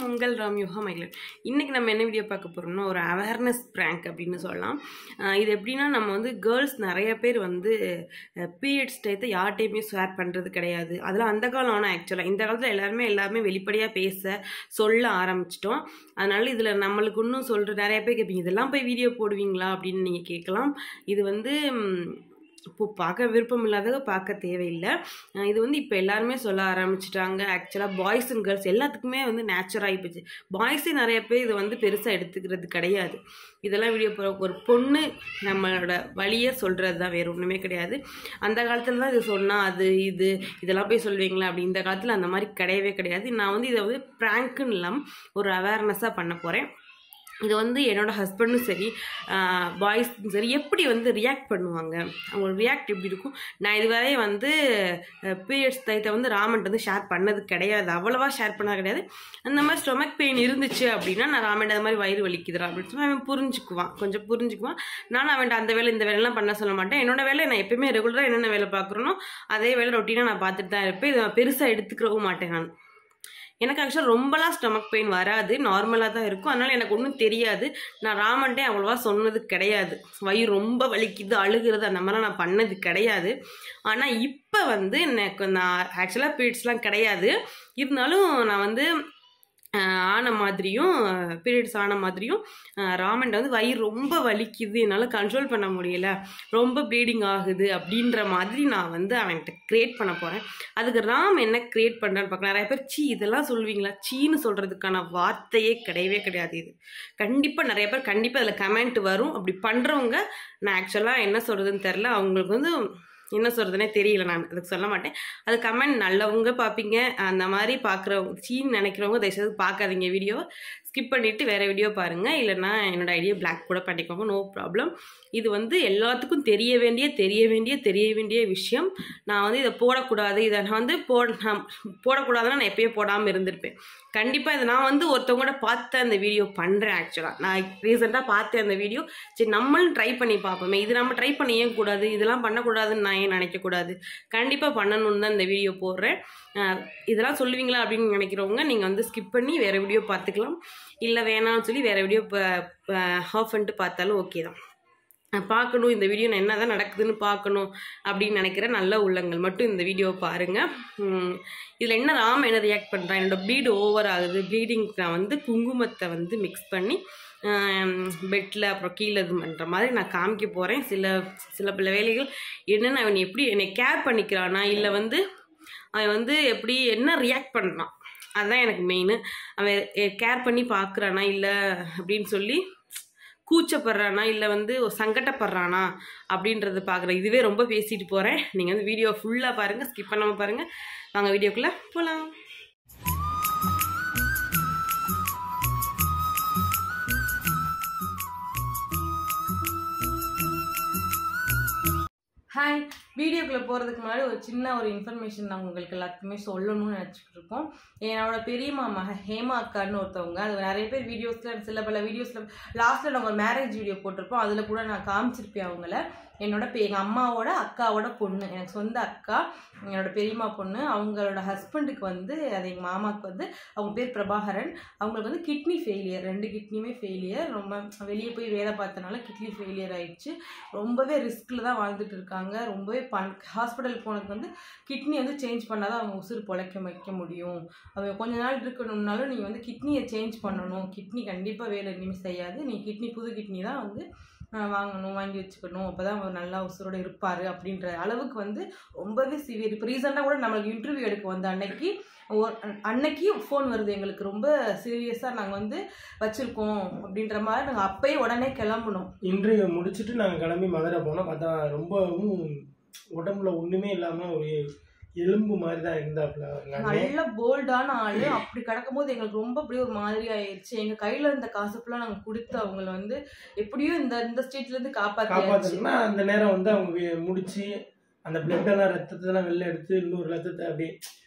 உங்கள் ராம்யூஹா மைலன் இன்றைக்கி நம்ம என்ன வீடியோ பார்க்க போகிறோம்னா ஒரு அவேர்னஸ் ப்ராங்க் அப்படின்னு சொல்லலாம் அஹ் இது எப்படின்னா நம்ம வந்து கேர்ள்ஸ் நிறைய பேர் வந்து பீரியட்ஸ் டயத்தை யார்கிட்டையுமே ஷேர் பண்ணுறது கிடையாது அதெல்லாம் அந்த காலம் ஆனால் ஆக்சுவலாக இந்த காலத்தில் எல்லாருமே எல்லாருமே வெளிப்படையாக பேச சொல்ல ஆரம்பிச்சிட்டோம் அதனால இதில் நம்மளுக்கு இன்னும் சொல்கிற நிறைய பேர் கேட்பீங்க இதெல்லாம் போய் வீடியோ போடுவீங்களா அப்படின்னு நீங்கள் கேட்கலாம் இது வந்து ம், இப்போ பார்க்க விருப்பம் இல்லாதவங்க பார்க்க தேவையில்லை அஹ் இது வந்து இப்போ எல்லாருமே சொல்ல ஆரம்பிச்சிட்டாங்க ஆக்சுவலாக பாய்ஸ் அண்ட் கேர்ள்ஸ் எல்லாத்துக்குமே வந்து நேச்சர் ஆகிப்போச்சு பாய்ஸே நிறைய பேர் இதை வந்து பெருசாக எடுத்துக்கிறது கிடையாது இதெல்லாம் வீடியோ போ ஒரு பொண்ணு நம்மளோட வழியை சொல்கிறது தான் வேறு ஒன்றுமே கிடையாது அந்த காலத்தில் தான் இது சொன்னால் அது இது இதெல்லாம் போய் சொல்லுவீங்களா அப்படி இந்த காலத்தில் அந்த மாதிரி கிடையவே கிடையாது நான் வந்து இதை வந்து ப்ராங்க்குன்னு இல்லாமல் ஒரு அவேர்னஸாக பண்ண போகிறேன் இது வந்து என்னோட ஹஸ்பண்டும் சரி பாய்ஸும் சரி எப்படி வந்து ரியாக்ட் பண்ணுவாங்க அவங்க ரியாக்ட் எப்படி இருக்கும் நான் இதுவரை வந்து பீரியட்ஸ் டயத்தை வந்து ராமன்ட்டு வந்து ஷேர் பண்ணது கிடையாது அவ்வளவா ஷேர் பண்ணது கிடையாது அந்த மாதிரி ஸ்டொமக் பெயின் இருந்துச்சு அப்படின்னா நான் ராமன் அது மாதிரி வயிறு வலிக்குதுடா அப்படின்னு சொல்லி அவன் புரிஞ்சுக்குவான் கொஞ்சம் புரிஞ்சுக்குவான் நான் அவன்கிட்ட அந்த வேலை இந்த வேலைலாம் பண்ண சொல்ல மாட்டேன் என்னோட வேலை நான் எப்பயுமே ரெகுலராக என்னென்ன வேலை பார்க்குறனோ அதே வேலை ரொட்டீனாக நான் பார்த்துட்டு தான் இருப்பேன் இதை நான் பெருசாக எடுத்துக்கவும் மாட்டேன் நான் எனக்கு ஆக்சுவலாக ரொம்பலாம் ஸ்டொமக் பெயின் வராது நார்மலாக தான் இருக்கும் அதனால் எனக்கு ஒன்றும் தெரியாது நான் ராமன்ட்டே அவ்வளோவா சொன்னது கிடையாது வயிறு ரொம்ப வலிக்குது அழுகிறது அந்த மாதிரிலாம் நான் பண்ணது கிடையாது ஆனால் இப்போ வந்து எனக்கு நான் ஆக்சுவலாக பீரியட்ஸ்லாம் கிடையாது இருந்தாலும் நான் வந்து ஆஹ், ஆன மாதிரியும் பீரியட்ஸ் ஆன மாதிரியும் ராமன்ட்ட வந்து வயிறு ரொம்ப வலிக்குது என்னால் கண்ட்ரோல் பண்ண முடியல ரொம்ப ப்ளீடிங் ஆகுது அப்படின்ற மாதிரி நான் வந்து அவன்கிட்ட க்ரியேட் பண்ண போகிறேன் அதுக்கு ராம் என்ன க்ரியேட் பண்ணுறான்னு பார்க்கலாம் நிறைய பேர் சீ இதெல்லாம் சொல்லுவீங்களா சீன்னு சொல்கிறதுக்கான வார்த்தையே கிடையவே கிடையாது இது கண்டிப்பாக நிறைய பேர் கண்டிப்பாக அதில் கமெண்ட் வரும் அப்படி பண்ணுறவங்க நான் ஆக்சுவலாக என்ன சொல்கிறதுன்னு தெரில அவங்களுக்கு வந்து என்ன சொல்கிறதுனே தெரியல நான் அதுக்கு சொல்ல மாட்டேன் அது கமெண்ட் நல்லவங்க பார்ப்பீங்க அந்த மாதிரி பார்க்குறவங்க சீன்னு நினைக்கிறவங்க தயவுசெய்து பார்க்காதீங்க வீடியோவை ஸ்கிப் பண்ணிவிட்டு வேறு வீடியோ பாருங்கள் இல்லைன்னா என்னோட ஐடியா பிளாக் கூட பண்ணிக்கோங்க நோ ப்ராப்ளம் இது வந்து எல்லாத்துக்கும் தெரிய வேண்டிய தெரிய வேண்டிய தெரிய வேண்டிய விஷயம் நான் வந்து இதை போடக்கூடாது இதை நான் வந்து போட நான் போடக்கூடாதுன்னா நான் எப்பயே போடாமல் இருந்திருப்பேன் கண்டிப்பாக இதை நான் வந்து ஒருத்தவங்க கூட பார்த்து அந்த வீடியோ பண்ணுறேன் ஆக்சுவலாக நான் ரீசெண்டாக பார்த்தேன் அந்த வீடியோ சரி நம்மளும் ட்ரை பண்ணி பார்ப்போமே இது நம்ம ட்ரை பண்ண ஏன் கூடாது இதெல்லாம் பண்ணக்கூடாதுன்னு நான் ஏன் நினைக்கக்கூடாது கண்டிப்பாக பண்ணணும்னு தான் இந்த வீடியோ போடுறேன் அஹ் இதெல்லாம் சொல்லுவீங்களா அப்படின்னு நினைக்கிறவங்க நீங்கள் வந்து ஸ்கிப் பண்ணி வேறு வீடியோ பார்த்துக்கலாம் இல்லை வேணாம்னு சொல்லி வேறு வீடியோ ஆஃப் பண்ணிட்டு பார்த்தாலும் ஓகே தான் நான் பார்க்கணும் இந்த வீடியோ நான் என்ன தான் நடக்குதுன்னு பார்க்கணும் அப்படின்னு நினைக்கிற நல்ல உள்ளங்கள் மட்டும் இந்த வீடியோவை பாருங்கள் இதில் என்ன ராம் என்ன ரியாக்ட் பண்ணுறான் என்னோட ப்ளீடு ஓவர் ஆகுது ப்ளீடிங்க்கு நான் வந்து குங்குமத்தை வந்து மிக்ஸ் பண்ணி பெட்டில் அப்புறம் கீழே இது பண்ணுற மாதிரி நான் காமிக்க போகிறேன் சில சில பல வேலைகள் என்னென்ன அவன் எப்படி என்னை கேர் பண்ணிக்கிறானா இல்லை வந்து அவன் வந்து எப்படி என்ன ரியாக்ட் பண்ணுறான் அதுதான் எனக்கு மெயின் அவன் கேர் பண்ணி பார்க்குறானா இல்லை அப்படின்னு சொல்லி கூச்சப்படுறானா இல்லை வந்து ஒரு சங்கடப்படுறானா அப்படின்றத பார்க்குறேன் இதுவே ரொம்ப பேசிட்டு போகிறேன் நீங்கள் வந்து வீடியோ ஃபுல்லாக பாருங்கள் ஸ்கிப் பண்ணாமல் பாருங்கள் வாங்க வீடியோக்குள்ளே போகலாம் ஹாய் வீடியோக்குள்ளே போகிறதுக்கு முன்னாடி ஒரு சின்ன ஒரு இன்ஃபர்மேஷன் நான் உங்களுக்கு எல்லாத்துக்குமே சொல்லணும்னு நினச்சிட்டு இருக்கோம் என்னோட பெரியம்மா மக ஹேமா அக்கான்னு ஒருத்தவங்க அது நிறைய பேர் வீடியோஸில் சில பல வீடியோஸில் லாஸ்ட்டில் நாங்கள் மேரேஜ் வீடியோ போட்டிருப்போம் அதில் கூட நான் காமிச்சிருப்பேன் அவங்கள என்னோட பெ எங்கள் அம்மாவோட அக்காவோட பொண்ணு எனக்கு சொந்த அக்கா என்னோட பெரியம்மா பொண்ணு அவங்களோட ஹஸ்பண்டுக்கு வந்து அது எங்கள் மாமாவுக்கு வந்து அவங்க பேர் பிரபாகரன் அவங்களுக்கு வந்து கிட்னி ஃபெயிலியர் ரெண்டு கிட்னியுமே ஃபெயிலியர் ரொம்ப வெளியே போய் வேலை பார்த்தனால கிட்னி ஃபெயிலியர் ஆயிடுச்சு ரொம்பவே ரிஸ்கில் தான் வாழ்ந்துட்டு இருக்காங்க ரொம்பவே பண் ஹாஸ்பிட்டல் போனதுக்கு வந்து கிட்னி வந்து சேஞ்ச் பண்ணால் தான் அவங்க உசுறு பொழைக்க வைக்க முடியும் அவங்க கொஞ்ச நாள் இருக்கணும்னாலும் நீங்கள் வந்து கிட்னியை சேஞ்ச் பண்ணணும் கிட்னி கண்டிப்பாக வேலை இனிமேல் செய்யாது நீ கிட்னி புது கிட்னி தான் வந்து ஆஹ், வாங்கணும் வாங்கி வச்சுக்கணும் அப்போ தான் அவர் நல்லா உசுரோட இருப்பார் அப்படின்ற அளவுக்கு வந்து ரொம்பவே சிவியர் இப்போ ரீசெண்டாக கூட நம்மளுக்கு இன்டர்வியூ எடுக்க வந்த அன்னைக்கு ஒரு அன்னைக்கு ஃபோன் வருது எங்களுக்கு ரொம்ப சீரியஸாக நாங்கள் வந்து வச்சுருக்கோம் அப்படின்ற மாதிரி நாங்கள் அப்பயே உடனே கிளம்புனோம் இன்டர்வியூ முடிச்சுட்டு நாங்கள் கிளம்பி மதுரை போனோம் பார்த்தா ரொம்பவும் உடம்புல ஒன்றுமே இல்லாமல் ஒரு எலும்பு மாதிரி தான் இருந்தாப்புல எங்க அண்ணன். நல்ல போல்டான ஆளு அப்படி கிடக்கும்போது எங்களுக்கு ரொம்ப அப்படியே ஒரு மாதிரி ஆயிடுச்சு எங்க கையில இருந்த காசு ஃபுல்லா நாங்க கொடுத்து அவங்கள வந்து எப்படியும் இந்த இந்த ஸ்டேட்ல இருந்து காப்பாத்தியாச்சு காப்பாத்தணும்னா அந்த நேரம் வந்து அவங்க வே- முடிச்சு அந்த பிளட்டெல்லாம் ரத்தத்தெல்லாம் வெளில எடுத்து இன்னொரு ரத்தத்தை அப்படியே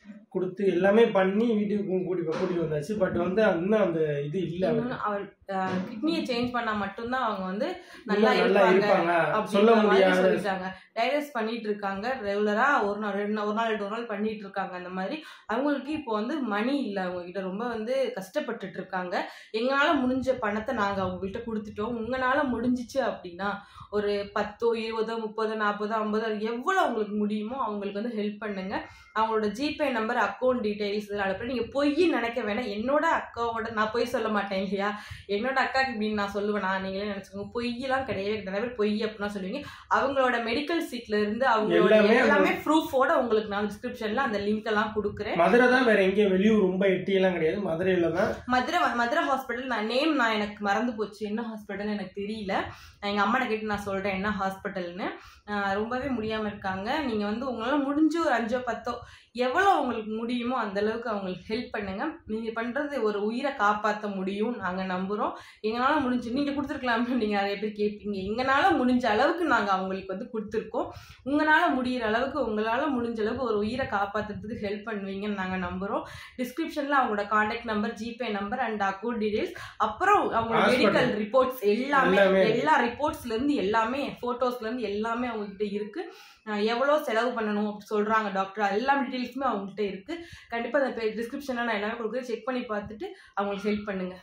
கொடுத்து எல்லாமே பண்ணி வீட்டுக்கு கூட்டி கூட்டிட்டு வந்தாச்சு பட் வந்து இன்னும் அந்த இது இல்லை இன்னொன்னு அவர் கிட்னியை சேஞ்ச் பண்ணா மட்டும்தான் அவங்க வந்து நல்லா இன்னும் நல்லா இருப்பாங்க இருப்பாங்க சொல்ல அப்படின்ற மாதிரி முடியாது சொல்லிட்டாங்க டைலஸ் பண்ணிட்டு இருக்காங்க ரெகுலரா ஒரு நாள் ரெண்டு நாள் ஒரு நாள் ரெண்டு ஒரு நாள் பண்ணிட்டு இருக்காங்க அந்த மாதிரி அவங்களுக்கு இப்போ வந்து மணி இல்லை அவங்க கிட்ட ரொம்ப வந்து கஷ்டப்பட்டுட்டு இருக்காங்க எங்களால முடிஞ்ச பணத்தை நாங்க அவங்க கிட்ட கொடுத்துட்டோம் உங்களால முடிஞ்சிச்சு அப்படின்னா ஒரு பத்தோ இருபதோ முப்பதோ நாற்பதோ ஐம்பதோ எவ்வளோ அவங்களுக்கு முடியுமோ அவங்களுக்கு வந்து ஹெல்ப் பண்ணுங்க அவங்களோட ஜிபே நம்பர் அக்கௌண்ட் டீடைல்ஸ் இதெல்லாம் அனுப்பி நீங்கள் பொய் நினைக்க வேணாம் என்னோட அக்காவோட நான் பொய் சொல்ல மாட்டேன் இல்லையா என்னோட அக்காக்கு இப்படின்னு நான் சொல்லுவேனா நீங்களே நினச்சிக்கோங்க பொய்யெல்லாம் கிடையவே கிடையாது. நிறைய பேர் பொய் அப்படின்னா சொல்லுவீங்க அவங்களோட மெடிக்கல் சீட்ல இருந்து அவங்களோட எல்லாமே எல்லாமே ப்ரூஃபோட உங்களுக்கு நான் டிஸ்கிரிப்ஷன்ல அந்த லிங்க் எல்லாம் கொடுக்குறேன் மதுரை தான் வேற எங்கேயும் வெளியூர் ரொம்ப எட்டியெல்லாம் கிடையாது மதுரையில தான் மதுரை மதுரை ஹாஸ்பிட்டல் நான் நேம் நான் எனக்கு மறந்து போச்சு என்ன ஹாஸ்பிட்டல் எனக்கு தெரியல நான் எங்கள் அம்மா கேட்டு நான் சொல்கிறேன் என்ன ஹாஸ்பிட்டல்னு ஆஹ் ரொம்பவே முடியாமல் இருக்காங்க நீங்கள் வந்து உங்களால் முடிஞ்ச ஒரு அஞ்சோ பத்தோ எவ்வளோ உங்களுக்கு முடியுமோ அந்த அளவுக்கு அவங்களுக்கு ஹெல்ப் பண்ணுங்க நீங்கள் பண்ணுறது ஒரு உயிரை காப்பாற்ற முடியும் நாங்கள் நம்புகிறோம் எங்களால் முடிஞ்சு நீங்கள் கொடுத்துருக்கலாம்னு நீங்கள் நிறைய பேர் கேட்பீங்க எங்களால் முடிஞ்ச அளவுக்கு நாங்கள் அவங்களுக்கு வந்து கொடுத்துருக்கோம் உங்களால் முடியிற அளவுக்கு உங்களால் முடிஞ்ச அளவுக்கு ஒரு உயிரை காப்பாற்றுறதுக்கு ஹெல்ப் பண்ணுவீங்கன்னு நாங்கள் நம்புகிறோம் டிஸ்கிரிப்ஷனில் அவங்களோட contact number GPay number and account details அப்புறம் அவங்களோட Hospital. மெடிக்கல் ரிப்போர்ட்ஸ் எல்லாமே எல்லாமே. எல்லா ரிப்போர்ட்ஸ்ல இருந்து எல்லாமே போட்டோஸ்ல இருந்து எல்லாமே அவங்க கிட்ட இருக்கு அஹ் எவ்வளவு செலவு பண்ணணும் அப்படி சொல்றாங்க டாக்டர் எல்லா டீடைல்ஸுமே அவங்ககிட்ட இருக்கு கண்டிப்பா அந்த டிஸ்கிரிப்ஷன்ல நான் எல்லாமே கொடுக்குறேன் செக் பண்ணி பார்த்துட்டு அவங்களுக்கு ஹெல்ப் பண்ணுங்க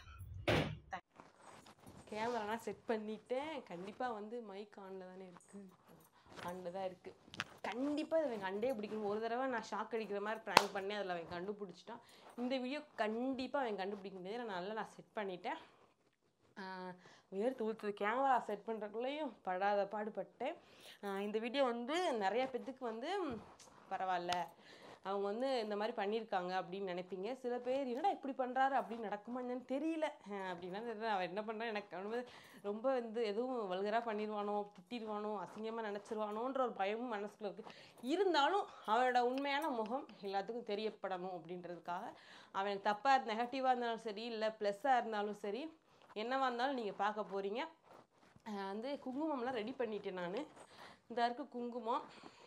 கேமராலாம் செட் பண்ணிட்டேன் கண்டிப்பாக வந்து மைக் ஆனில் தானே இருக்குது ஆனில் தான் இருக்குது கண்டிப்பாக இதை அவன் கண்டே பிடிக்கணும் ஒரு தடவை நான் ஷாக் அடிக்கிற மாதிரி ப்ராங்க் பண்ணி அதில் அவன் கண்டுபிடிச்சிட்டான் இந்த வீடியோ கண்டிப்பாக அவன் கண்டுபிடிக்க முடியாது நான் நல்லா நான் செட் பண்ணிட்டேன் ஆஹ் வேர்த்து ஊற்றுது கேமரா செட் பண்ணுறக்குள்ளேயும் படாத பாடுபட்டேன் ஆஹ் இந்த வீடியோ வந்து நிறைய பேத்துக்கு வந்து ம், பரவாயில்ல அவங்க வந்து இந்த மாதிரி பண்ணியிருக்காங்க அப்படின்னு நினைப்பீங்க சில பேர் என்னடா இப்படி பண்ணுறாரு அப்படின்னு நடக்குமா என்னன்னு தெரியல அஹ் அப்படின்னா தெரியல அவன் என்ன பண்ணுறான் எனக்கு அவன் வந்து ரொம்ப வந்து எதுவும் வல்கராக பண்ணிடுவானோ திட்டிடுவானோ அசிங்கமாக நினச்சிருவானோன்ற ஒரு பயமும் மனசுக்குள்ள இருக்குது இருந்தாலும் அவனோட உண்மையான முகம் எல்லாத்துக்கும் தெரியப்படணும் அப்படின்றதுக்காக அவன் தப்பாக நெகட்டிவாக இருந்தாலும் சரி இல்லை ப்ளஸ்ஸாக இருந்தாலும் சரி என்னவா இருந்தாலும் நீங்கள் பார்க்க போகிறீங்க வந்து குங்குமம்லாம் ரெடி பண்ணிட்டேன் நான் இந்த இருக்கு குங்குமம்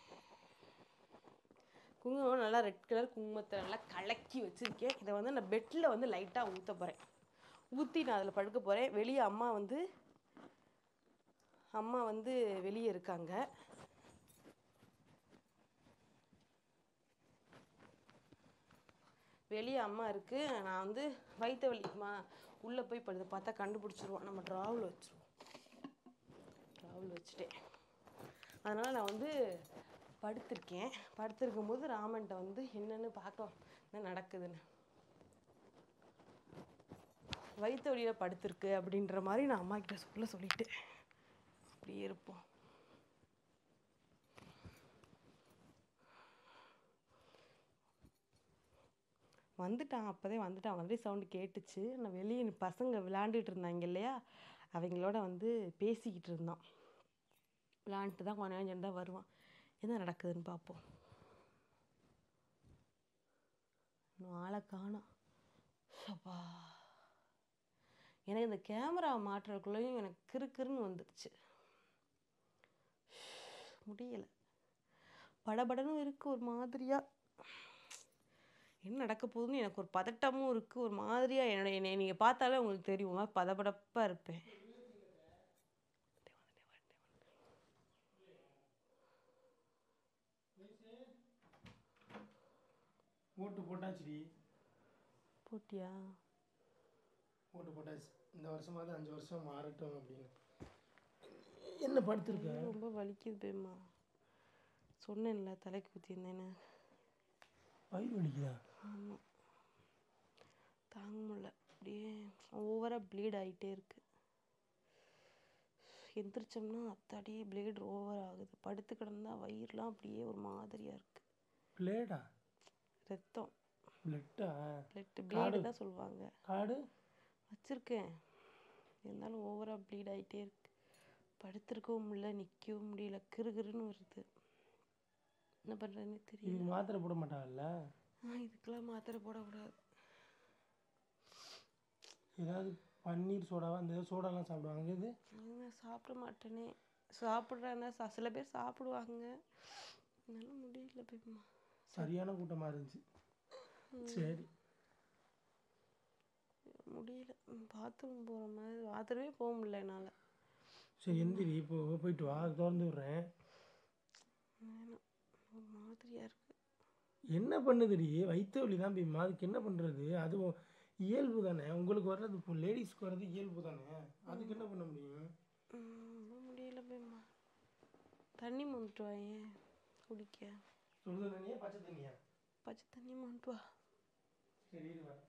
குங்குமம் நல்லா ரெட் கலர் குங்குமத்தை நல்லா கலக்கி வச்சுருக்கேன் இதை வந்து நான் பெட்டில் வந்து லைட்டாக ஊற்ற போகிறேன் ஊற்றி நான் அதில் படுக்க போகிறேன் வெளியே அம்மா வந்து அம்மா வந்து வெளியே இருக்காங்க வெளியே அம்மா இருக்கு நான் வந்து வயிற்று வலிக்குமா உள்ளே போய் படுத்து பார்த்தா கண்டுபிடிச்சிருவோம் நம்ம ட்ராவில் வச்சுருவோம் ட்ராவில் வச்சுட்டேன் அதனால் நான் வந்து படுத்திருக்கேன் படுத்திருக்கும் போது ராமன்ட்ட வந்து என்னன்னு பார்க்க என்ன நடக்குதுன்னு வயிற்று வலியில் படுத்திருக்கு அப்படின்ற மாதிரி நான் அம்மா கிட்ட சொல்ல சொல்லிட்டு அப்படியே இருப்போம் வந்துட்டான் அப்போதே வந்துட்டான் வந்து சவுண்டு கேட்டுச்சு நான் வெளியே பசங்க விளையாண்டுட்டு இருந்தாங்க இல்லையா அவங்களோட வந்து பேசிக்கிட்டு இருந்தான் விளையாண்டுட்டு தான் கொஞ்ச நேரம் தான் வருவான் என்ன நடக்குதுன்னு பார்ப்போம் இன்னும் ஆளை காணோம் அப்பா எனக்கு இந்த கேமரா மாட்டுறதுக்குள்ளேயும் எனக்கு கிறுக்கிறுன்னு வந்துடுச்சு முடியலை படபடனும் இருக்கு ஒரு மாதிரியா என்ன நடக்க போகுதுன்னு எனக்கு ஒரு பதட்டமும் இருக்கு ஒரு மாதிரியா என்னோட என்னை நீங்கள் பார்த்தாலே உங்களுக்கு தெரியும் ஒரு மாதிரி பதபடப்பா இருப்பேன் ஓட்டு போட்டாச்சுடி போட்டியா ஓட்டு போட்டாச்சு இந்த வருஷமாவது அஞ்சு வருஷம் மாறட்டும் அப்படின்னு என்ன படுத்திருக்க ரொம்ப வலிக்குது பேம்மா சொன்னேன்ல தலைக்கு குத்தியிருந்தேன்னு வயிறு வலிக்குதா ஆமாம் தாங்க முடியல அப்படியே ஓவராக ப்ளீட் ஆகிட்டே இருக்கு எந்திரிச்சோம்னா அத்தாடி ப்ளீட் ஓவர் ஆகுது படுத்து கிடந்தா வயிறுலாம் அப்படியே ஒரு மாதிரியா இருக்கு பிளேடா ரத்தம் பிளட்டா பிளட் ப்ளீடு தான் சொல்லுவாங்க காடு வச்சிருக்கேன் இருந்தாலும் ஓவராக ப்ளீட் ஆகிட்டே இருக்கு படுத்திருக்கவும் முடியல நிற்கவும் முடியல கிறுகிறுன்னு வருது என்ன பண்ணுறதுன்னு தெரியல இதுக்கு மாத்திரை போட மாட்டாங்கல்ல ஆ இதுக்கெல்லாம் மாத்திரை போடக்கூடாது ஏதாவது பன்னீர் சோடாவா அந்த ஏதோ சோடாலாம் சாப்பிடுவாங்க இது நான் சாப்பிட மாட்டேனே சாப்பிட்றேன்னா சா சில பேர் சாப்பிடுவாங்க என்னால் முடியல பேம்மா சரியான கூட்டமாக இருந்துச்சு சரி முடியல பாத்ரூம் போகிற மாதிரி பாத்ரூமே போக முடியல என்னால் சரி எந்திரி இப்போ போயிட்டு வா திறந்து விட்றேன் வேணாம் ஒரு மாதிரியாக இருக்குது என்ன பண்ணுதுடி வயிற்று வலி தான் பீமா அதுக்கு என்ன பண்ணுறது அது உ- இயல்பு தானே உங்களுக்கு வர்றது இப்போ லேடிஸ்க்கு வர்றது இயல்பு தானே அதுக்கு என்ன பண்ண முடியும் ரொம்ப முடியல பேம்மா தண்ணி மொண்டுட்டு வா ஏன் குடிக்க சுடு தண்ணியா பச்சை தண்ணியா பச்சை தண்ணி மொண்டுட்டு வா சரி இரு வரேன்.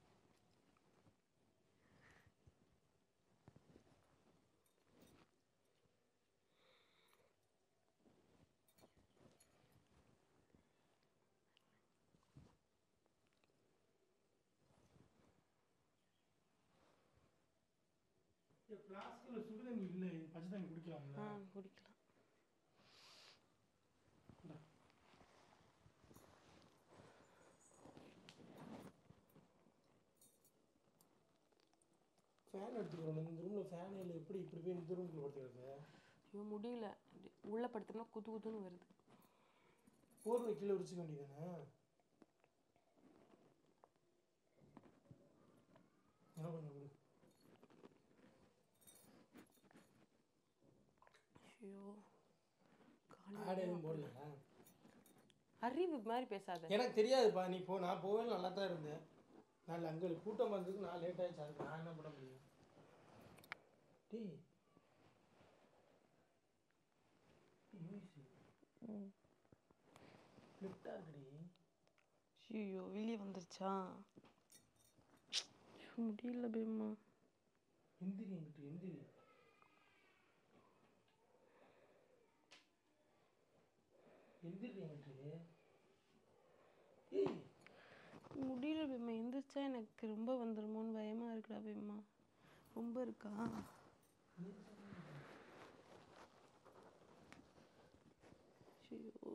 ஃப்ளாஸ்கில் சுடு தண்ணி இல்லை பச்சை தண்ணி குடிக்கலாம்ல ஆ குடிக்கலாம் இந்தா. ஃபேன் எடுத்துக்கிறோம் இந்த ரூமில் ஃபேன் இல்லை எப்படி இப்படி போய் இந்த ரூம்குள்ள படுத்துக்கிறது ஐயோ முடியல உள்ளே படுத்தோம்னா குத்து குத்துன்னு வருது போர்வை கீழே விரிச்சுக்க வேண்டியதானே என்ன பண்ண விடு ஐயோ ஆடு எதுவும் போடல அறிவு மாதிரி பேசாத எனக்கு தெரியாதுப்பா நீ போ நான் போவே நல்லா தான் இருந்தேன் நான் அங்கே கூட்டம் வந்ததுக்கு நான் லேட் ஆயிடுச்சு அதுக்கு நான் என்ன பண்ண முடியும் டேய் லிஃப்டாக இருக்குடி ஐயோ வெளியே வந்துருச்சா ஐயோ, முடியல பேம்மா எந்திரி எங்கிட்டு எந்திரி எந்திரி எங்கிட்டு ஏய் முடியல பேம்மா எந்திரிச்சா எனக்கு ரொம்ப வந்துருமோன்னு பயமா இருக்குடா பேம்மா ரொம்ப இருக்கா ஐயோ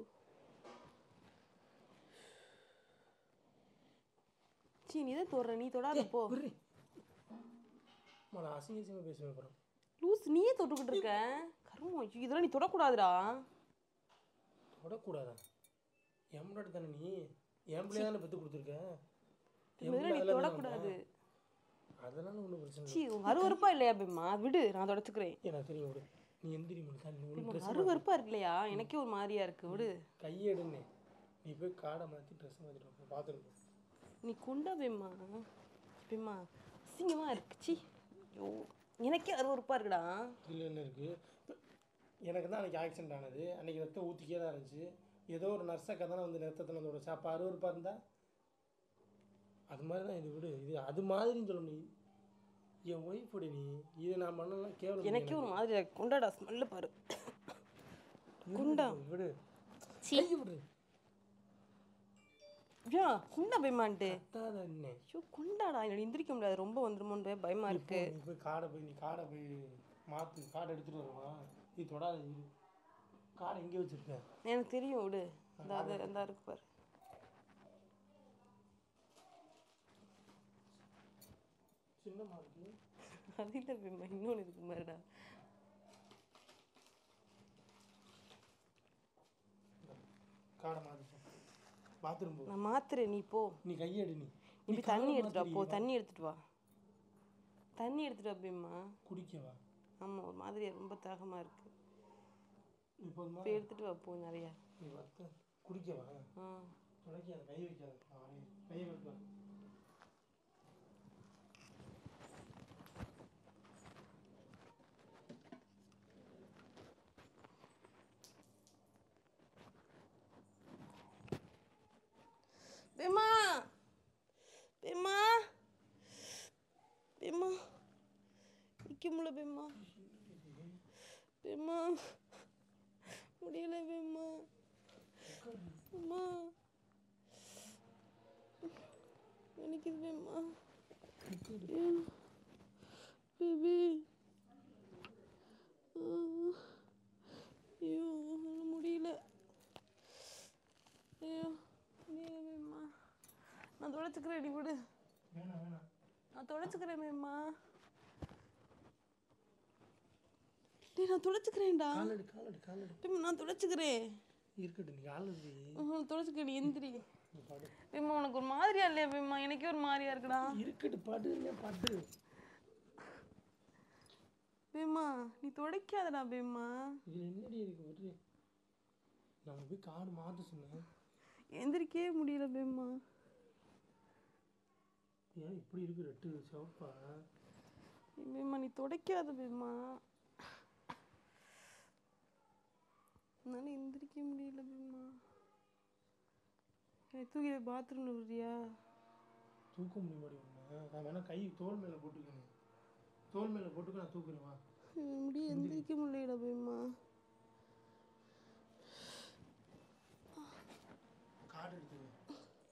சீ நீ தான் தொடுற நீ தொடாத போ விட்றி நான் அசிங்க அசிங்கமாக பேசுவேன் அப்புறம் லூஸ் நீயே தொட்டுக்கிட்டு இருக்க கருமம் ஐயோ, இதெல்லாம் நீ தொடக்கூடாதுடா தொடக்கூடாதா என் முன்னாடி தானே நீ என் பிள்ளை தானே பெற்று கொடுத்துருக்க என் இதெல்லாம் நீ பிள்ளை அதில் தொடக்கூடாது அதெல்லாம் ஒன்றும் பிரச்சனை இல்லை சீ உங்க அருவருப்பா இல்லையா பேம்மா விடு நான் தொடச்சுக்கிறேன் எனக்கு தெரியும் விடு நீ எந்திரி மணி தண்ணி ஒன்று பேம்மா, அருவருப்பா இருக்கு இல்லையா எனக்கே ஒரு மாதிரியா இருக்கு விடு கையெடுன்னு நீ போய் காடை மாற்றி ட்ரெஸ் மாற்றிட்டு பார்த்துட்டு நீ குண்டா பேம்மா பேம்மா அசிங்கமா இருக்கு சி ஐயோ எனக்கே அருவருப்பா இருக்குடா இதில் என்ன இருக்குது எனக்கு தான் அன்றைக்கி ஆக்சிடென்ட் ஆனது அன்றைக்கி ரத்தம் ஊற்றிக்கே தான் இருந்துச்சு ஏதோ ஒரு நர்ஸக்கா தானே வந்து ரத்தத்தில் வந்து விட அப்போ அறுவறுப்பாக இருந்தா அது மாதிரி தான் இது விடு இது அது மாதிரின்னு சொல்ல முடியும் என் ஒய்ஃப் நீ இது நான் பண்ணலாம் கேவலம் எனக்கே ஒரு மாதிரி இருக்கு. குண்டாடா ஸ்மெல்லு பாரு குண்டா விடு சீ கையை விடு ஐயா குண்டா பயமான்ட்டு கத்தாத என்ன ஐயோ குண்டாடா என்னோட எந்திரிக்க முடியாது ரொம்ப வந்துருமோன்னு பயமா இருக்கு நீ போய் காடை போய் நீ காடை போய் மாற்று காடை எடுத்துகிட்டு வருவா நீ தொடாத இரு காடை எங்கே வச்சுருக்க எனக்கு தெரியும் விடு இந்த அது அந்த இருக்கு பாரு சின்னமா இருக்கு அது இல்லை பயமா இன்னொன்று இருக்கு பாருடா காடை மாற்றிட்டேன் பாத்ரூம் போ நான் மாத்துறேன் நீ போ நீ கையெடு நீ நீ போய் தண்ணி எடுத்துட்டு வா போ தண்ணி எடுத்துட்டு வா தண்ணி எடுத்துட்டு வா பயமா குடிக்கவா ஆமா ஒரு மாதிரியா ரொம்ப தாகமா இருக்கு நீ போதுமா போய் எடுத்துட்டு வா போ நிறைய நீ வத்த குடிக்கவா ஆ துடைக்காத கை வைக்காத நான் வரேன். கையை வைப்பேன் பேமா பேமா பேமா நிற்க முடியல பேமா பேமா முடியல பேமா அம்மா நினைக்குது பேமா பேபி ஐயோ என்னால முடியல ஐயோ முடியல பேமா நான் துடைச்சுக்கிறேன் நீ விடு வேணாம் வேணாம் நான் துடைச்சுக்கிறேன் மேம்மா டேய் நான் துடைச்சுக்கிறேன்டா காலடி காலடி காலடி பேம்மா நான் துடைச்சுக்கிறேன் இருக்கட்டும் நீ காலடி ம்ஹும், துடைச்சுக்கிறேன் நீ எந்திரி நீ படு பீமா உனக்கு ஒரு மாதிரியா இல்லையா பீமா எனக்கே ஒரு மாதிரியா இருக்குடா இருக்கட்டு படு இல்லை படு பீமா நீ துடைக்காதடா பீமா இதில் என்னடி இருக்கு விடு நம்ம போய் கார்டு மாற்ற சொன்னேன் எந்திரிக்கவே முடியல பீமா ஏன் இப்படி இருக்கு ரெட்டு சிவப்பா பீமா நீ துடைக்காத பீமா என்னால எந்திரிக்க முடியல பீமா என்னை தூக்கி பாத்ரூம்ல விடுறியா தூக்க முடியுமாடி ஒன்று நான் வேணா கை தோல் மேலே போட்டுக்கணும் தோல் மேலே போட்டுக்க நான் தூக்குறேன் வா என் முடிய எந்திரிக்க முடியல பீமா கார்டு எடுத்து வை.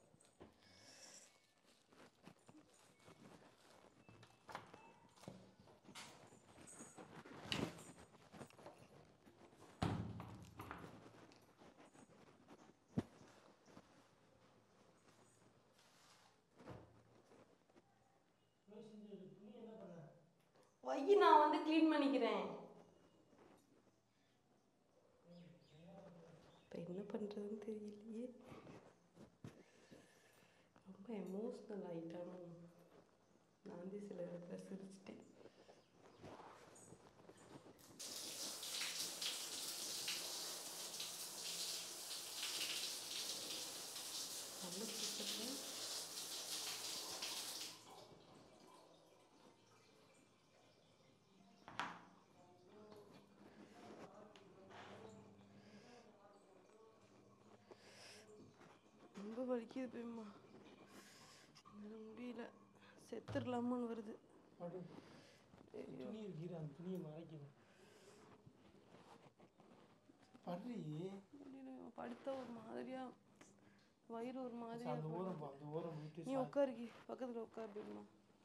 வை நான் வந்து க்ளீன் பண்ணிக்கிறேன் இப்போ என்ன பண்ணுறதுன்னு தெரியலையே ரொம்ப எமோஷ்னல் ஆகிட்டானோ நான் வந்து சில இடத்துல சிரிச்சிட்டேன் நல்ல தூக்கத்துல ரொம்ப வலிக்குது போய்மா என்னால் முடியல செத்துடலாமான்னு வருது படு துணி இருக்கிற அந்த துணியை மறைக்கணும் படுறி முடியல படுத்தா ஒரு மாதிரியா வயிறு ஒரு மாதிரியா அந்த இருக்கு. ஓரம் பா அந்த ஓரம் விட்டு நீ உட்காருக்கி பக்கத்துல உட்கார் போய்மா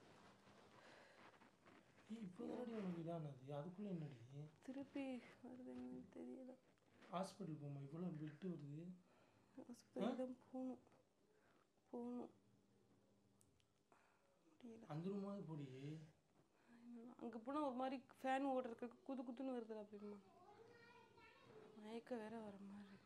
இப்போ தானடி உனக்கு இதானது அதுக்குள்ளே என்னடி திருப்பி வருது என்னன்னு தெரியல ஹாஸ்பிட்டல் போமா இவ்வளோ விட்டு வருது ஆஸ்பத்திரி தான் போகணும் போகணும் முடியல அந்த ரூமாவது போடி அங்கே போனால் ஒரு மாதிரி ஃபேன் ஓடுறதுக்கு குது குத்துன்னு வருதுடா அப்படிமா மயக்கம் வேற வர மாதிரி இருக்கு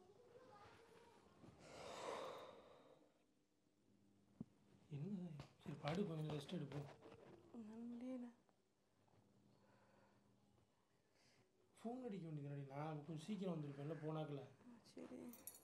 என்ன சரி படு கொஞ்சம் ரெஸ்ட் எடுப்போம் என்னால முடியல ஃபோன் அடிக்க வேண்டியதுனடி நான் கொஞ்சம் சீக்கிரம் வந்திருப்பேன்ல போனாக்கல சரி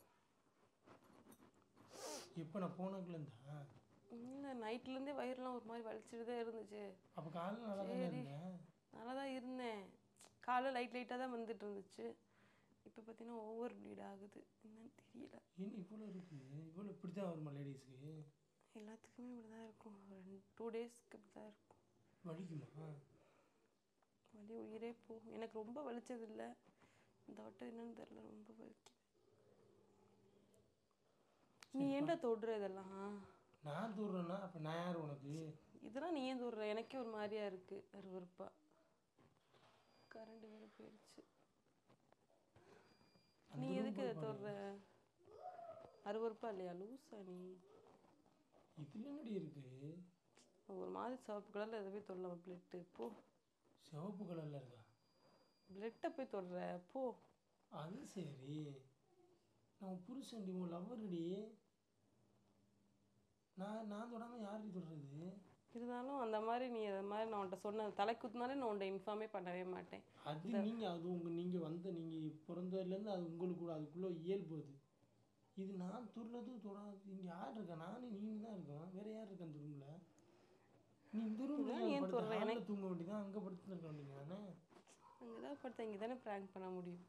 எப்போ நான் போனாக்கல இருந்தா இல்லை நைட்லேருந்தே வயிறுலாம் ஒரு மாதிரி வலிச்சுட்டு தான் இருந்துச்சு அப்போ காலையில் நல்லா தானே இருந்தேன் நல்லா தான் இருந்தேன் காலை லைட் லைட்டாக தான் வந்துட்டு இருந்துச்சு இப்போ பார்த்தீங்கன்னா ஓவர் ப்ளீட் ஆகுது என்னன்னு தெரியல என்ன இவ்வளோ இருக்கு இவ்வளோ இப்படி தான் வருமா லேடிஸ்க்கு எல்லாத்துக்குமே இப்படி தான் இருக்கும் ஒரு ரெண்டு டூ டேஸ்க்கு இப்படி தான் இருக்கும் வலிக்குமா வலி உயிரே போகும் எனக்கு ரொம்ப வலிச்சது இல்லை இந்த வட்டம் என்னன்னு தெரியல ரொம்ப வலிக்குது நீ ஏன்டா தொடுற இதெல்லாம் நான் தூடுறேன்னா அப்போ நான் யார் உனக்கு இதெல்லாம் நீ ஏன் தொடுற எனக்கே ஒரு மாதிரியா இருக்கு அருவருப்பா கரண்ட் வேற போயிடுச்சு நீ எதுக்கு இதை தொடுற அருவருப்பா இல்லையா லூசா நீ இதில் என்னடி இருக்கு ஒரு மாதிரி சிவப்பு கலரில் எதை போய் தொடலாம் பிளட்டு போ சிவப்பு கலரில் இருக்கா பிளட்டை போய் தொடுற போ அது சரி நான் புருஷன்டி உன் லவ்வருடி நான் நான் தொடாமல் யாருடி தொடுறது இருந்தாலும் அந்த மாதிரி நீ அதை மாதிரி நான் உன்ட்ட சொன்ன தலை குத்துனாலே நான் உன்ட்ட இன்ஃபார்மே பண்ணவே மாட்டேன் அது நீங்கள் அது உங்கள் நீங்கள் வந்த நீங்கள் பிறந்ததுலேருந்து அது உங்களுக்கு கூட அதுக்குள்ளே இயல்பு அது இது நான் துருளதும் தொடாது இங்கே யார் இருக்கா நானும் நீ தான் இருக்கோம் வேற யார் இருக்கா அந்த ரூமில் நீ இந்த இதெல்லாம் ஏன் தொடுற? ரூமில் எனக்கு- தூங்க வேண்டியதான் அங்கே படுத்து இருக்க வேண்டியது தானே அங்கே தான் படுத்த இங்கே தானே ப்ராங்க் பண்ண முடியும்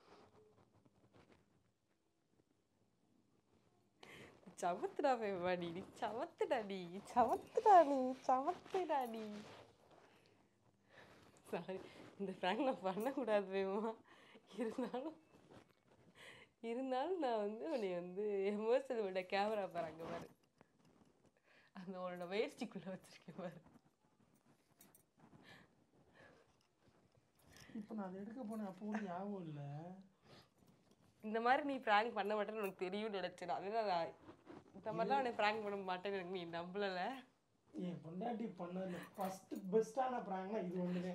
சவத்துடா வேவாடி நீ சவத்துடா நீ சவத்துடா நீ சவத்துடா நீ சாரி இந்த ப்ராங்க் நான் பண்ணக்கூடாது வேமா இருந்தாலும் இருந்தாலும் நான் வந்து உன்னை வந்து எமோஷனல் விட கேமரா பாருங்க பாரு அந்த உன்னோட வேஷ்டிக்குள்ளே வச்சிருக்கேன் பாரு இப்போ நான் அதை எடுக்க போனேன் அப்போ ஒன்றும் ஞாபகம் இல்லை இந்த மாதிரி நீ ப்ராங்க் பண்ண மாட்டேன்னு உனக்கு தெரியும்னு நினச்சேன் அதுதான் நான் இந்த மாதிரிலாம் உன்னை ப்ராங்க் பண்ண மாட்டேன்னு எனக்கு நீ நம்பலல என் பொண்டாட்டி பண்ணதில் ஃபஸ்ட்டு பெஸ்ட்டான ப்ராங்க்னா இது ஒன்று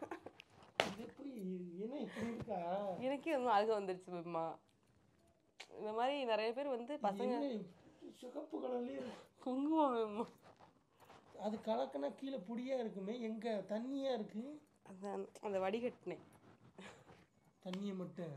இது எப்படி என்ன இப்படி இருக்கா எனக்கே வந்து அழுக வந்துருச்சு மேம்மா இந்த மாதிரி நிறைய பேர் வந்து பசங்க என்ன சிகப்பு கலர்லயே இருக்கு. குங்குமம் அது கலக்குனா கீழே புடியா இருக்குமே எங்க தண்ணியா இருக்கு அதான் அந்த வடிகட்டினேன் தண்ணியை மட்டும்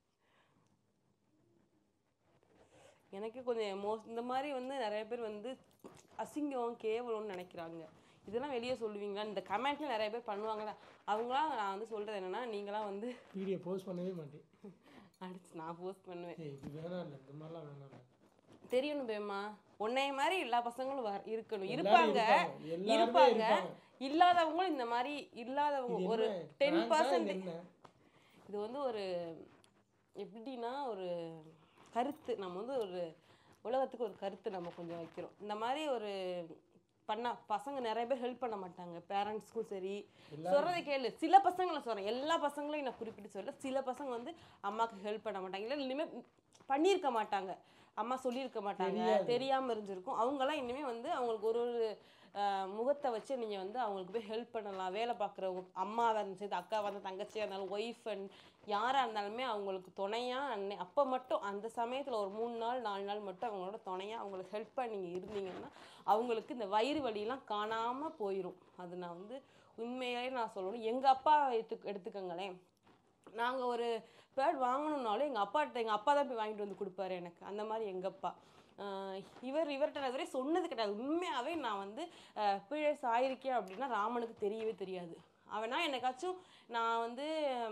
எனக்கு கொஞ்சம் மோஸ்ட் இந்த மாதிரி வந்து நிறைய பேர் வந்து அசிங்கம் கேவலம்னு நினைக்கிறாங்க இதெல்லாம் வெளியே சொல்லுவீங்களா இந்த கமெண்ட்ல நிறைய பேர் பண்ணுவாங்களா அவங்களாம் நான் வந்து சொல்றது என்னன்னா நீங்களாம் வந்து வீடியோ போஸ்ட் பண்ணவே மாட்டேன் அடிச்சு நான் போஸ்ட் பண்ணுவேன் ஏய் இது வேணாம் இல்லை இந்த மாதிரிலாம் வேணாம் இல்ல. தெரியணும் பேமா உன்னைய மாதிரி எல்லா பசங்களும் வர இருக்கணும் எல்லாரும் இருப்பாங்க இருப்பாங்க. எல்லாருமே இருப்பாங்க இருப்பாங்க. இல்லாதவங்களும் இந்த மாதிரி இல்லாதவங்க இது ஒரு என்ன? டென் prank ஆ பர்சன்ட் இது என்ன? இது வந்து ஒரு எப்படின்னா ஒரு கருத்து நம்ம வந்து ஒரு உலகத்துக்கு ஒரு கருத்து நம்ம கொஞ்சம் வைக்கிறோம் இந்த மாதிரி ஒரு பண்ணா பசங்க நிறைய பேர் ஹெல்ப் பண்ண மாட்டாங்க பேரண்ட்ஸ்க்கும் சரி சொல்றதை கேளு சில பசங்களை சொல்றேன் எல்லா பசங்களையும் நான் குறிப்பிட்டு சொல்ல சில பசங்க வந்து அம்மாக்கு ஹெல்ப் பண்ண மாட்டாங்க இல்லை இனிமே பண்ணியிருக்க மாட்டாங்க அம்மா சொல்லியிருக்க மாட்டாங்க தெரியாம இருந்திருக்கும் அவங்கெல்லாம் இனிமே வந்து அவங்களுக்கு ஒரு ஒரு ஆஹ், முகத்தை வச்சு நீங்க வந்து அவங்களுக்கு போய் ஹெல்ப் பண்ணலாம் வேலை பார்க்குறவங்க அம்மாவாக இருந்தாலும் சரி அக்காவாக இருந்தாலும் தங்கச்சியாக இருந்தாலும் ஒய்ஃப் அண்ட் யாராக இருந்தாலுமே அவங்களுக்கு துணையா அன்னை அப்போ மட்டும் அந்த சமயத்தில் ஒரு மூணு நாள் நாலு நாள் மட்டும் அவங்களோட துணையா அவங்களுக்கு ஹெல்ப் பண்ணி நீங்கள் இருந்தீங்கன்னா அவங்களுக்கு இந்த வயிறு வலியெல்லாம் காணாம போயிடும் அது நான் வந்து உண்மையாலே நான் சொல்லணும் எங்க அப்பா எடுத்து எடுத்துக்கங்களேன் நாங்க ஒரு பேட் வாங்கணும்னாலும் எங்க அப்பாட்ட எங்க அப்பா தான் போய் வாங்கிட்டு வந்து கொடுப்பாரு எனக்கு அந்த மாதிரி எங்க அப்பா ஆஹ் இவர் இவர்கிட்ட நான் இதுவரை சொன்னது கிடையாது உண்மையாவே நான் வந்து பீரியட்ஸ் ஆயிருக்கேன் அப்படின்னா ராமனுக்கு தெரியவே தெரியாது அவனா என்னைக்காச்சும் நான் வந்து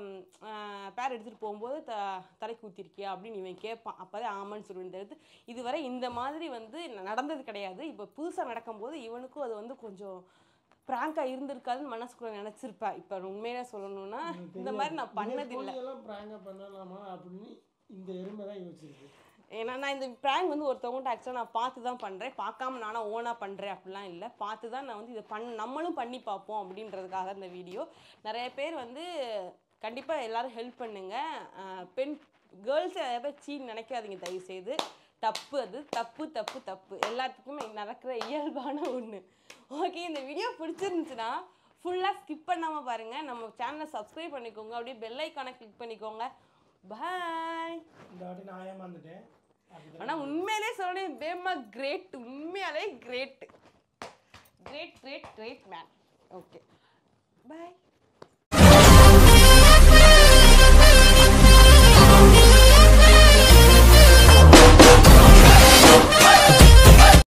பேர் எடுத்துகிட்டு போகும்போது த தலைக்கு ஊற்றிருக்கியா அப்படின்னு இவன் கேட்பான் அப்போதே ஆமான்னு சொல்லுவேன் தவிர்த்து இதுவரை இந்த மாதிரி வந்து நடந்தது கிடையாது இப்போ புதுசாக நடக்கும்போது இவனுக்கும் அது வந்து கொஞ்சம் ப்ராங்காக இருந்திருக்காதுன்னு மனசுக்குள்ள நினச்சிருப்பேன் இப்போ உண்மையிலே சொல்லணும்னா இந்த மாதிரி நான் பண்ணதில்லை கோழியெல்லாம் prank ஆ பண்ணலாமா அப்படின்னு இந்த எருமை தான் யோசிச்சிருக்கு ஏன்னா நான் இந்த ப்ராங்க் வந்து ஒருத்தவங்கள்ட்ட ஆக்சுவலாக நான் பார்த்து தான் பண்ணுறேன் பார்க்காம நானும் ஓனாக பண்ணுறேன் அப்படிலாம் இல்லை பார்த்து தான் நான் வந்து இதை பண் நம்மளும் பண்ணி பார்ப்போம் அப்படின்றதுக்காக இந்த வீடியோ நிறைய பேர் வந்து கண்டிப்பாக எல்லாரும் ஹெல்ப் பண்ணுங்க அஹ் பெண் கேர்ள்ஸ் நிறைய பேர் சீன் நினைக்காதீங்க தயவு செய்து தப்பு அது தப்பு தப்பு தப்பு எல்லாத்துக்குமே நடக்கிற இயல்பான ஒன்று ஓகே இந்த வீடியோ பிடிச்சிருந்துச்சுன்னா ஃபுல்லாக ஸ்கிப் பண்ணாமல் பாருங்கள் நம்ம சேனலை சப்ஸ்கிரைப் பண்ணிக்கோங்க அப்படியே பெல் ஐக்கானை கிளிக் பண்ணிக்கோங்க பாய் இந்த வாட்டி நான் ஏமாந்துட்டேன் அதுக்கு ஆனா உண்மையிலே சொல்றேன் பேமா கிரேட் உண்மையாலே great great great great man okay by